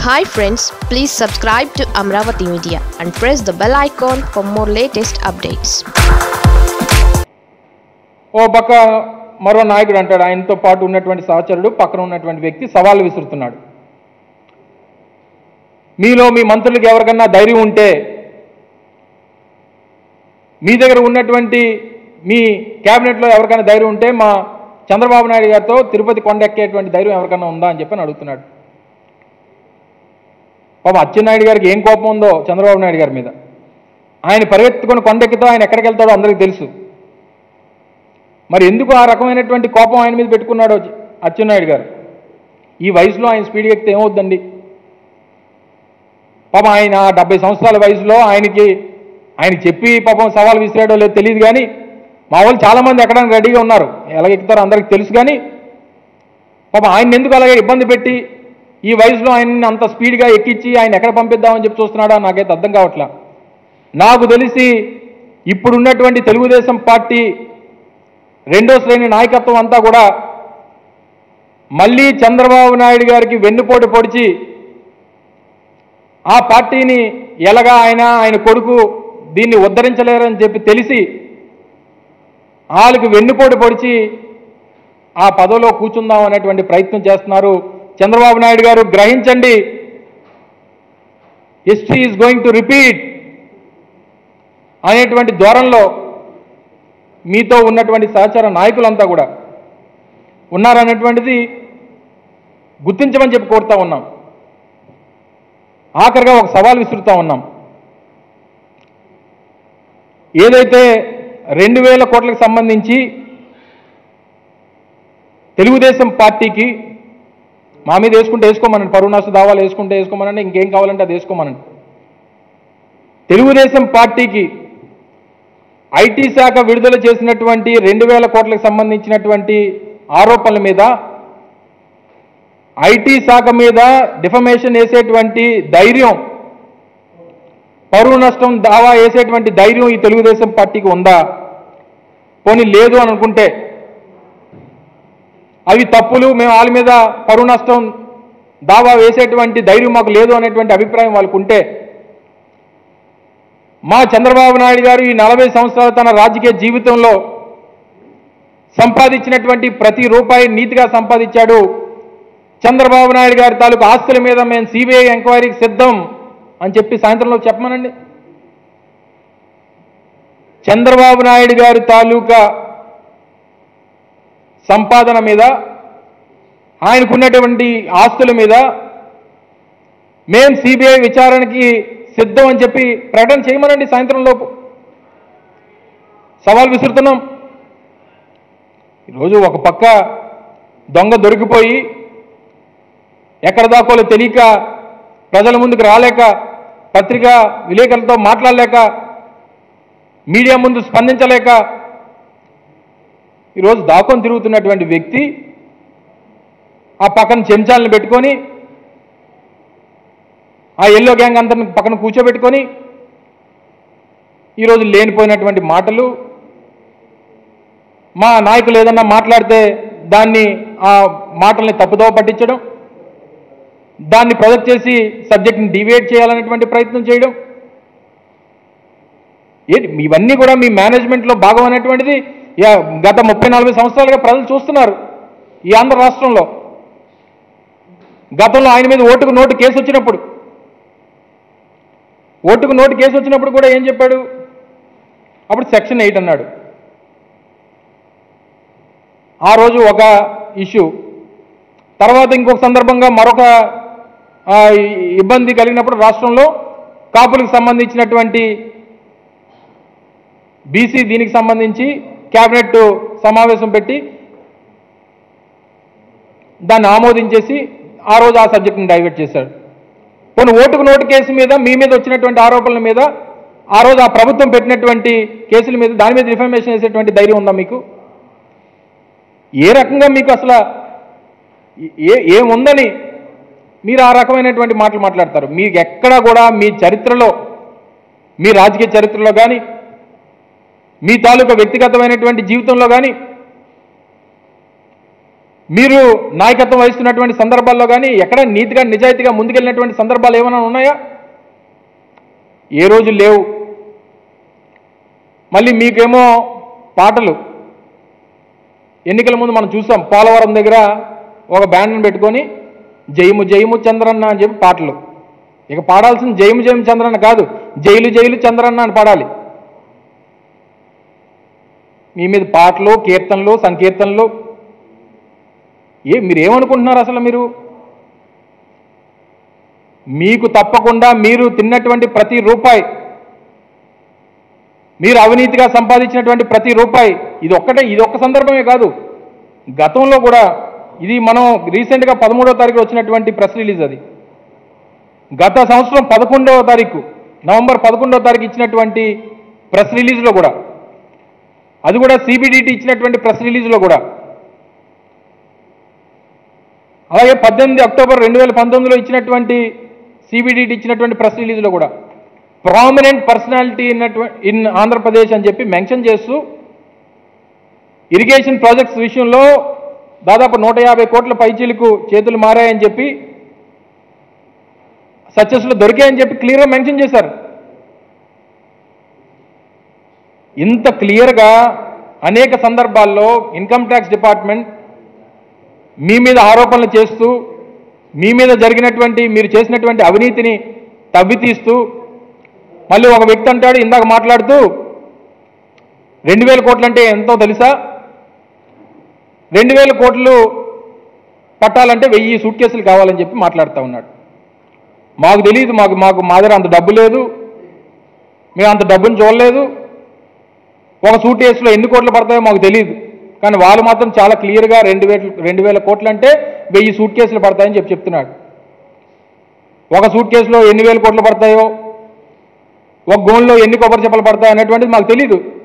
hi friends please subscribe to Amaravati media and press the bell icon for more latest updates ఓ పక్క మరో నాయకుడు అంటాడు ఆయనతో పాటు ఉన్నటువంటి సహచరుడు పక్కన ఉన్నటువంటి వ్యక్తి సవాళ్ళు విసురుతున్నాడు మీలో మీ మంత్రులకు ఎవరికన్నా ధైర్యం ఉంటే మీ దగ్గర ఉన్నటువంటి మీ క్యాబినెట్లో ఎవరికైనా ధైర్యం ఉంటే మా చంద్రబాబు నాయుడు గారితో తిరుపతి కొండ ఎక్కేటువంటి ధైర్యం ఎవరికైనా ఉందా అని చెప్పని అడుగుతున్నాడు పాప అచ్చెన్నాయుడు గారికి ఏం కోపం ఉందో చంద్రబాబు నాయుడు గారి మీద ఆయన పరిగెత్తుకొని కొండెక్కుతో ఆయన ఎక్కడికి వెళ్తాడో అందరికీ తెలుసు మరి ఎందుకు ఆ రకమైనటువంటి కోపం ఆయన మీద పెట్టుకున్నాడో అచ్చెన్నాయుడు గారు ఈ వయసులో ఆయన స్పీడ్ ఎక్కితే ఏమవుద్దండి పాపం ఆయన డెబ్బై సంవత్సరాల వయసులో ఆయనకి ఆయన చెప్పి పాపం సవాల్ విసిరాడో లేదో తెలియదు కానీ మా వాళ్ళు చాలామంది ఎక్కడానికి రెడీగా ఉన్నారు ఎలా ఎక్కుతారో అందరికీ తెలుసు కానీ పాపం ఆయన ఎందుకు అలాగే ఇబ్బంది పెట్టి ఈ వయసులో ఆయన్ని అంత స్పీడ్గా ఎక్కించి ఆయన ఎక్కడ పంపిద్దామని చెప్పి చూస్తున్నాడో నాకైతే అర్థం కావట్లా నాకు తెలిసి ఇప్పుడున్నటువంటి తెలుగుదేశం పార్టీ రెండో శ్రేణి నాయకత్వం అంతా కూడా మళ్ళీ చంద్రబాబు నాయుడు గారికి వెన్నుపోటు పొడిచి ఆ పార్టీని ఎలాగా ఆయన ఆయన కొడుకు దీన్ని ఉద్ధరించలేరని చెప్పి తెలిసి వాళ్ళకి వెన్నుపోటు పొడిచి ఆ పదవిలో కూర్చుందాం అనేటువంటి ప్రయత్నం చేస్తున్నారు చంద్రబాబు నాయుడు గారు గ్రహించండి history is going to repeat అనేటువంటి ధోరణిలో మీతో ఉన్నటువంటి సహచార నాయకులంతా కూడా ఉన్నారనేటువంటిది గుర్తించమని చెప్పి కోరుతా ఉన్నాం ఆఖరిగా ఒక సవాల్ విసురుతా ఉన్నాం ఏదైతే రెండు వేల కోట్లకు సంబంధించి తెలుగుదేశం పార్టీకి మా మీద వేసుకుంటే వేసుకోమనండి పరువు నష్ట దావాలు వేసుకుంటే వేసుకోమనండి ఇంకేం కావాలంటే అది వేసుకోమనండి తెలుగుదేశం పార్టీకి ఐటీ శాఖ విడుదల చేసినటువంటి రెండు వేల కోట్లకు సంబంధించినటువంటి ఆరోపణల మీద ఐటీ శాఖ మీద డిఫమేషన్ వేసేటువంటి ధైర్యం పరువు నష్టం దావా వేసేటువంటి ధైర్యం ఈ తెలుగుదేశం పార్టీకి ఉందా పోనీ లేదు అని అనుకుంటే అవి తప్పులు మేము వాళ్ళ మీద పరువు నష్టం దావా వేసేటువంటి ధైర్యం మాకు లేదు అనేటువంటి అభిప్రాయం వాళ్ళకు ఉంటే మా చంద్రబాబు నాయుడు గారు ఈ నలభై సంవత్సరాల తన రాజకీయ జీవితంలో సంపాదించినటువంటి ప్రతి రూపాయి నీతిగా సంపాదించాడు చంద్రబాబు నాయుడు గారి తాలూకు ఆస్తుల మీద మేము సిబిఐ ఎంక్వైరీకి సిద్ధం అని చెప్పి సాయంత్రంలో చెప్పమనండి చంద్రబాబు నాయుడు గారి తాలూకా సంపాదన మీద ఆయనకున్నటువంటి ఆస్తుల మీద మేం సిబిఐ విచారణకి సిద్ధం అని చెప్పి ప్రకటన చేయమనండి సాయంత్రం లోపు సవాల్ విసురుతున్నాం ఈరోజు ఒక పక్క దొంగ దొరికిపోయి ఎక్కడ దాకోలో తెలియక ప్రజల ముందుకు రాలేక పత్రికా విలేకరులతో మాట్లాడలేక మీడియా ముందు స్పందించలేక ఈరోజు దాకొని తిరుగుతున్నటువంటి వ్యక్తి ఆ పక్కన చెంచాలను పెట్టుకొని ఆ ఎల్లో గ్యాంగ్ అందరిని పక్కన కూర్చోబెట్టుకొని ఈరోజు లేనిపోయినటువంటి మాటలు మా నాయకులు ఏదన్నా మాట్లాడితే దాన్ని ఆ మాటల్ని తప్పుదోవ పట్టించడం దాన్ని ప్రొజెక్ట్ చేసి సబ్జెక్ట్ని డివేట్ చేయాలనేటువంటి ప్రయత్నం చేయడం ఏంటి ఇవన్నీ కూడా మీ మేనేజ్మెంట్లో భాగం అనేటువంటిది యా, గత ముప్పై నలభై సంవత్సరాలుగా ప్రజలు చూస్తున్నారు ఈ ఆంధ్ర రాష్ట్రంలో గతంలో ఆయన మీద ఓటుకు నోటు కేసు వచ్చినప్పుడు ఓటుకు నోటు కేసు వచ్చినప్పుడు కూడా ఏం చెప్పాడు అప్పుడు సెక్షన్ ఎయిట్ అన్నాడు ఆ రోజు ఒక ఇష్యూ తర్వాత ఇంకొక సందర్భంగా మరొక ఆ, ఈ- ఇబ్బంది కలిగినప్పుడు రాష్ట్రంలో కాపులకు సంబంధించినటువంటి బీసీ దీనికి సంబంధించి క్యాబినెట్ సమావేశం పెట్టి దాన్ని ఆమోదించేసి ఆ రోజు ఆ సబ్జెక్ట్ని డైవర్ట్ చేశాడు కొన్ని ఓటుకు నోటు కేసు మీద మీ మీద వచ్చినటువంటి ఆరోపణల మీద ఆ రోజు ఆ ప్రభుత్వం పెట్టినటువంటి కేసుల మీద దాని మీద రిఫర్మేషన్ చేసేటువంటి ధైర్యం ఉందా మీకు ఏ రకంగా మీకు అసలు ఏ ఏముందని మీరు ఆ రకమైనటువంటి మాటలు మాట్లాడతారు మీకు ఎక్కడా కూడా మీ చరిత్రలో మీ రాజకీయ చరిత్రలో కానీ మీ తాలూకా వ్యక్తిగతమైనటువంటి జీవితంలో కానీ మీరు నాయకత్వం వహిస్తున్నటువంటి సందర్భాల్లో కానీ ఎక్కడ నీతిగా నిజాయితీగా ముందుకెళ్ళినటువంటి సందర్భాలు ఏమైనా ఉన్నాయా ఏ రోజు లేవు మళ్ళీ మీకేమో పాటలు ఎన్నికల ముందు మనం చూసాం పోలవరం దగ్గర ఒక బ్యాండ్ని పెట్టుకొని జయము జయము చంద్రన్న అని చెప్పి పాటలు ఇక పాడాల్సిన జయము జయము చంద్రన్న కాదు జైలు జైలు చంద్రన్న అని పాడాలి మీ మీద పాటలు కీర్తనలు సంకీర్తనలు ఏ మీరు ఏమనుకుంటున్నారు అసలు మీరు మీకు తప్పకుండా మీరు తిన్నటువంటి ప్రతి రూపాయి మీరు అవినీతిగా సంపాదించినటువంటి ప్రతి రూపాయి ఇది ఒక్కటే ఇది ఒక్క సందర్భమే కాదు గతంలో కూడా ఇది మనం రీసెంట్గా పదమూడవ తారీఖు వచ్చినటువంటి ప్రెస్ రిలీజ్ అది గత సంవత్సరం పదకొండవ తారీఖు నవంబర్ పదకొండవ తారీఖు ఇచ్చినటువంటి ప్రెస్ రిలీజ్లో కూడా అది కూడా సిబిడిటి ఇచ్చినటువంటి ప్రెస్ రిలీజ్లో కూడా అలాగే పద్దెనిమిది అక్టోబర్ రెండు వేల పంతొమ్మిదిలో ఇచ్చినటువంటి సిబిడిటి ఇచ్చినటువంటి ప్రెస్ రిలీజ్లో కూడా ప్రామినెంట్ పర్సనాలిటీ ఇన్నటువంటి ఇన్ ఆంధ్రప్రదేశ్ అని చెప్పి మెన్షన్ చేస్తూ ఇరిగేషన్ ప్రాజెక్ట్స్ విషయంలో దాదాపు నూట యాభై కోట్ల పైచీలకు చేతులు మారాయని చెప్పి సక్సెస్లో దొరికాయని చెప్పి క్లియర్గా మెన్షన్ చేశారు ఇంత క్లియర్గా అనేక సందర్భాల్లో ఇన్కమ్ ట్యాక్స్ డిపార్ట్మెంట్ మీ మీద ఆరోపణలు చేస్తూ మీ మీద జరిగినటువంటి మీరు చేసినటువంటి అవినీతిని తవ్వితీస్తూ మళ్ళీ ఒక వ్యక్తి అంటాడు ఇందాక మాట్లాడుతూ రెండు వేల కోట్లు అంటే ఎంతో తెలుసా రెండు వేల కోట్లు పట్టాలంటే వెయ్యి సూట్ కేసులు కావాలని చెప్పి మాట్లాడుతూ ఉన్నాడు మాకు తెలియదు మాకు మాకు మా దగ్గర అంత డబ్బు లేదు మేము అంత డబ్బుని చూడలేదు ఒక సూట్ కేసులో ఎన్ని కోట్లు పడతాయో మాకు తెలియదు కానీ వాళ్ళు మాత్రం చాలా క్లియర్గా రెండు వేల రెండు వేల కోట్లు అంటే వెయ్యి సూట్ కేసులు పడతాయని చెప్పి చెప్తున్నాడు ఒక సూట్ కేసులో ఎన్ని వేల కోట్లు పడతాయో ఒక గోన్లో ఎన్ని కొబ్బరి చెప్పలు పడతాయో అనేటువంటిది మాకు తెలియదు